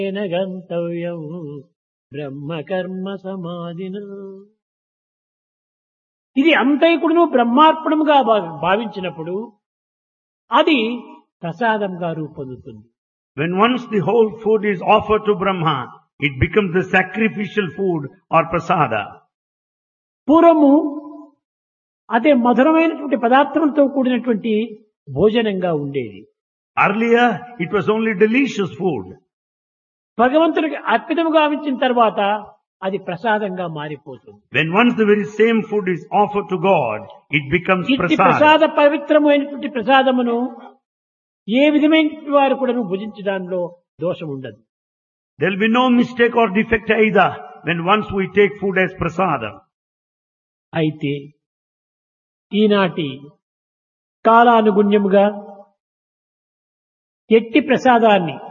గంతవ్యం బ్రహ్మకర్మ సమాధిన ఇది అంతైకుడును బ్రహ్మార్పణముగా భా- భావించినప్పుడు అది ప్రసాదంగా రూపొందుతుంది When once the whole food is offered to Brahma, it becomes the sacrificial food or prasada. పూర్వము అదే మధురమైనటువంటి పదార్థములతో కూడినటువంటి భోజనంగా ఉండేది Earlier, it was only delicious food. భగవంతుడికి అర్పితము గావించిన తర్వాత అది ప్రసాదంగా మారిపోతుంది When once the very same food is offered to God, it becomes ఇట్టి prasada. ప్రసాద పవిత్రమైనటువంటి ప్రసాదమును ఏ విధమైన వారు కూడా భుజించే దానిలో దోషం ఉండదు There will be no mistake or defect either when once we take food as prasada. అయితే ఈనాటి కాలానుగుణ్యముగా ఎట్టి ప్రసాదాన్ని